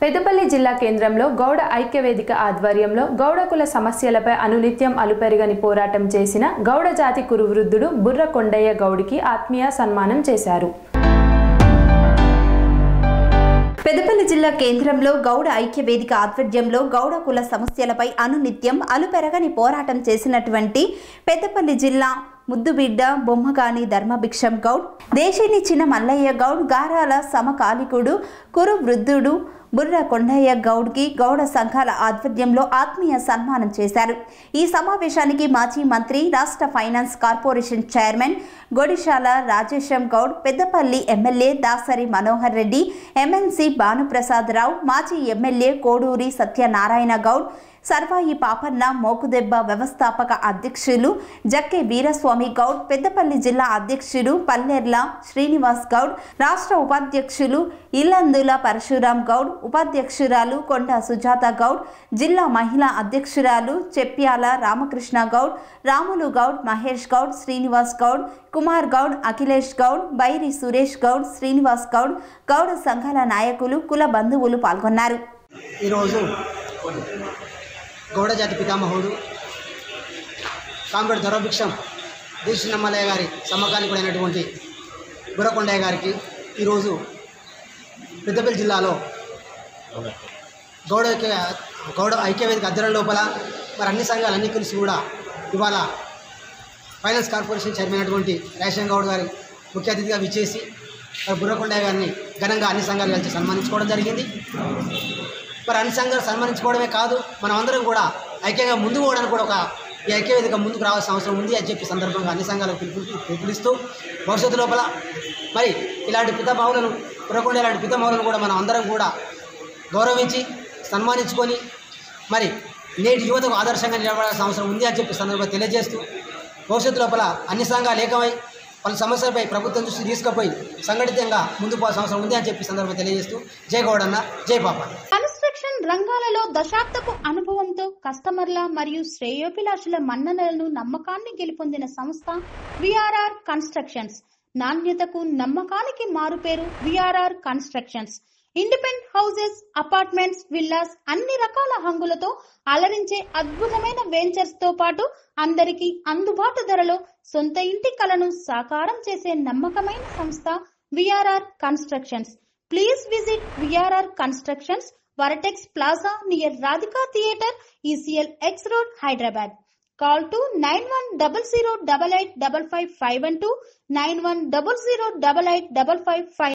పెద్దపల్లి జిల్లా కేంద్రంలో గౌడ ఐక్యవేదిక ఆధ్వర్యంలో గౌడ కుల సమస్యలపై అనునిత్యం అలుపెరగని పోరాటం చేసిన గౌడ జాతి కురువృద్ధుడు బుర్ర కొండయ్య గౌడికి ఆత్మీయ సన్మానం చేశారు పెద్దపల్లి జిల్లా కేంద్రంలో గౌడ ఐక్య వేదిక ఆధ్వర్యంలో గౌడ కుల సమస్యలపై అనునిత్యం అలుపెరగని పోరాటం చేసినటువంటి పెద్దపల్లి జిల్లా ముద్దుబిడ్డ బొమ్మగాని ధర్మభిక్షం గౌడ్ దేశీనిచ్చిన మల్లయ్య గౌడ్ గారాల సమకాలికుడు కురు వృద్ధుడు బుర్ర కొండయ్య గౌడ్కి గౌడ సంఘాల ఆధ్వర్యంలో ఆత్మీయ సన్మానం చేశారు ఈ సమావేశానికి మాజీ మంత్రి రాష్ట్ర finance corporation chairman Godishala Rajesham Goud Peddapalli MLA Dasari Manohar Reddy MLC Bhanuprasad Rao మాజీ ఎమ్మెల్యే కోడూరి సత్యనారాయణ గౌడ్ సర్వాయి పాపన్న మోకుదెబ్బ వ్యవస్థాపక అధ్యక్షులు జక్కే వీరస్వామి గౌడ్ పెద్దపల్లి జిల్లా అధ్యక్షుడు పల్లెర్ల శ్రీనివాస్ గౌడ్ రాష్ట్ర ఉపాధ్యక్షులు ఇల్లందుల పరశురాం గౌడ్ ఉపాధ్యక్షురాలు కొండ సుజాత గౌడ్ జిల్లా మహిళా అధ్యక్షురాలు చెప్యాల రామకృష్ణ గౌడ్ రాములు గౌడ్ మహేష్ గౌడ్ శ్రీనివాస్ గౌడ్ కుమార్ గౌడ్ అఖిలేష్ గౌడ్ బైరి సురేష్ గౌడ్ శ్రీనివాస్ గౌడ్ గౌడ సంఘాల నాయకులు కుల బంధువులు పాల్గొన్నారు ఈరోజు గౌడ జాతి పితామహుడు కామ్రేడ్ ధరభిక్షం దేశనమ్మలయ్య గారి సమకాలీకుడైనటువంటి బుర్రకొండయ్య గారికి ఈరోజు పెద్దపల్లి జిల్లాలో గౌడ ఐక్య గౌడ ఐక్యవేదిక అధ్యయనం లోపల మరి అన్ని సంఘాలు అన్ని కలిసి కూడా ఇవాళ ఫైనాన్స్ కార్పొరేషన్ చైర్మన్ అయినటువంటి రేషన్ గౌడ్ గారి ముఖ్య అతిథిగా విచ్చేసి మరి బుర్రకొండయ్య గారిని ఘనంగా అన్ని సంఘాలు కలిసి సన్మానించుకోవడం జరిగింది మరి అన్ని సంఘాలు సన్మానించుకోవడమే కాదు మనం అందరం కూడా ఐక్యంగా ముందుకు పోవడానికి కూడా ఒక ఈ ఐక్యవేదిక ముందుకు రావాల్సిన అవసరం ఉంది అని చెప్పి సందర్భంగా అన్ని సంఘాలకు పిలుపు పిలుపునిస్తూ భవిష్యత్తు లోపల మరి ఇలాంటి పితామహులను పురకొండ ఇలాంటి పితామహులను కూడా మనం అందరం కూడా గౌరవించి సన్మానించుకొని మరి నేటి యువతకు ఆదర్శంగా నిలబడాల్సిన అవసరం ఉంది అని చెప్పి సందర్భంగా తెలియజేస్తూ భవిష్యత్తు లోపల అన్ని సంఘాలు ఏకమై పలు సమస్యలపై ప్రభుత్వం దృష్టి తీసుకుపోయి సంఘటితంగా ముందుకు పోవాల్సిన అవసరం ఉంది అని చెప్పి సందర్భంగా తెలియజేస్తూ జై గౌడన్న జై పాపన్న కన్స్ట్రక్షన్ రంగాలలో దశాబ్దపు అనుభవంతో కస్టమర్ల మరియు శ్రేయోభిలాషుల మన్ననలను నమ్మకాన్ని గెలుపొందిన సంస్థ విఆర్ఆర్ కన్స్ట్రక్షన్స్ నాణ్యతకు నమ్మకానికి మారుపేరు VRR constructions independent houses apartments villas అన్ని రకాల హంగులతో అలరించే అద్భుతమైన వెంచర్స్ తో పాటు అందరికీ అందుబాటు ధరలో సొంత ఇంటి కలను సాకారం చేసే నమ్మకమైన సంస్థ VRR constructions please visit VRR constructions Vertex plaza near Radhika theatre ECIL X road Hyderabad call to nine one double zero double eight double five five one two nine one double zero double eight double five five